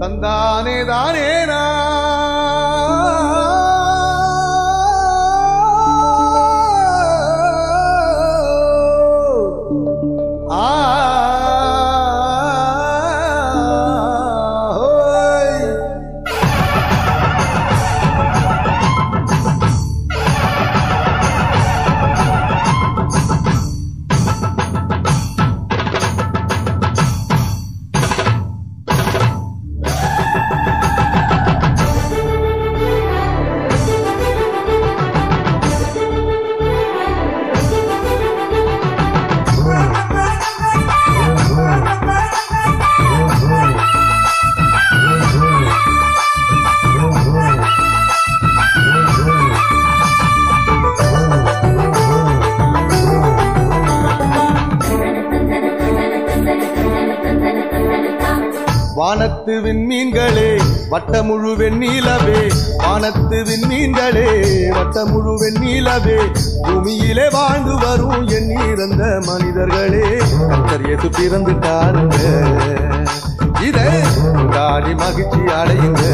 தந்தானே தானேனா ஆ ஹோய் வானத்து விண்மீன்களே வட்டமுழு வெண்ணீலவே வானத்து விண்மீன்களே வட்டமுழு வெண்ணீலவே பூமியிலே வாழ்ந்து வரும் எண்ணீரந்த மனிதர்களே கத்தர் இயேசு பிறந்துட்டாருங்க இத கொண்டாடி மகிழ்ச்சி அடையுங்க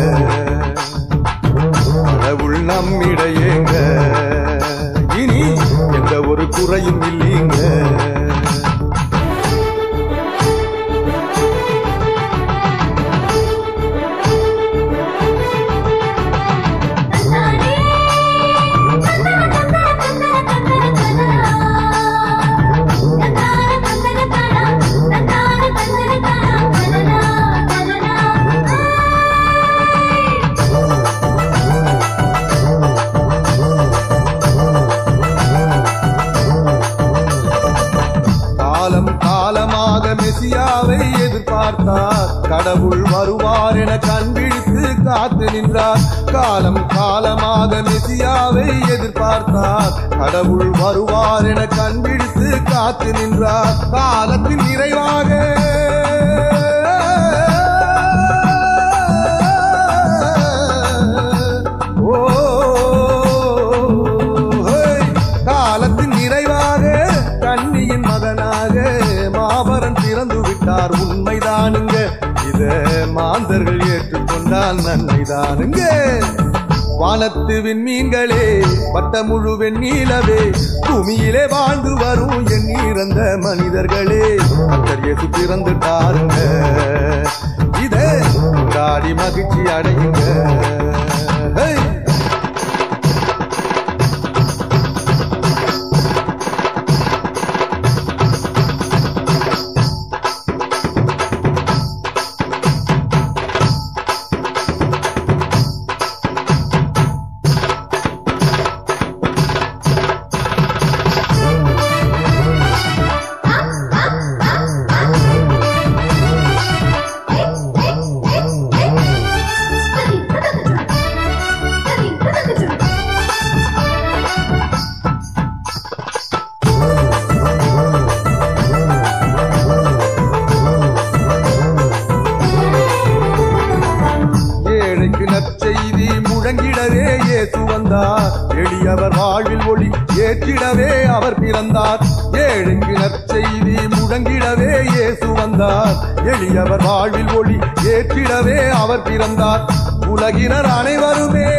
கடவுள் நம்மிடையேங்க இனி எந்த ஒரு குறையும் இல்லைங்க காலம் காலமாக மெசியாவை எதிர்பார்த்தார் கடவுள் வருவார் என கண்பிடித்து காத்து நின்றார் காலம் காலமாக மெசியாவை எதிர்பார்த்தார் கடவுள் வருவார் என கண்பிடித்து காத்து நின்றார் காலத்தின் நிறைவாக ஓ ஹோய். காலத்தின் நிறைவாக கண்ணியின் மகனாக மாபரன் பிறந்து விட்டார் உண்மைதானுங்க இத மாந்தர்கள் ஏற்றுக்கொண்டால் நன்மைதானுங்க வானத்து விண்மீன்களே வட்டமுழு வெண்ணீலவே பூமியிலே வாழ்ந்து வரும் என் இறந்த மனிதர்களே கத்தர் இயேசு பிறந்துட்டாருங்க இத கொண்டாடி மகிழ்ச்சி அடையுங்க ஹே ஏழைக்கு நற்செய்தி முழங்கிடவே இயேசு வந்தார் எளியவர் வாழ்வில் ஒளி ஏற்றிடவே அவர் பிறந்தார் ஏழைக்கு நற்செய்தி முழங்கிடவே இயேசு வந்தார் எளியவர் வாழ்வில் ஒளி ஏற்றிடவே அவர் பிறந்தார் உலகினர் அனைவருமே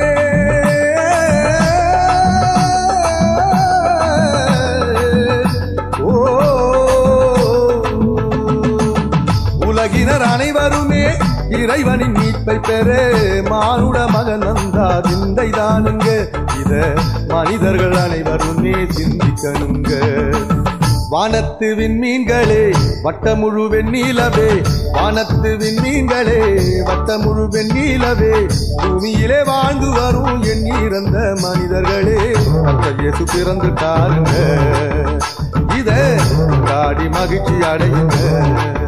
ஓ உலகினர் அனைவருமே இறைவனின் மீட்பை பெற மானுட மகன் வந்தார் சிந்தை தானுங்க இத மனிதர்கள் அனைவருமே சிந்திக்கணுங்க வானத்து விண்மீன்களே வட்டமுழு வெண்ணீலவே வானத்து விண்மீன்களே வட்டமுழு வெண்ணீலவே பூமியிலே வாழ்ந்து வரும் என் இறந்த மனிதர்களே கர்த்தர் இயேசு பிறந்துட்டாருங்க இத கொண்டாடி மகிழ்ச்சி அடையுங்க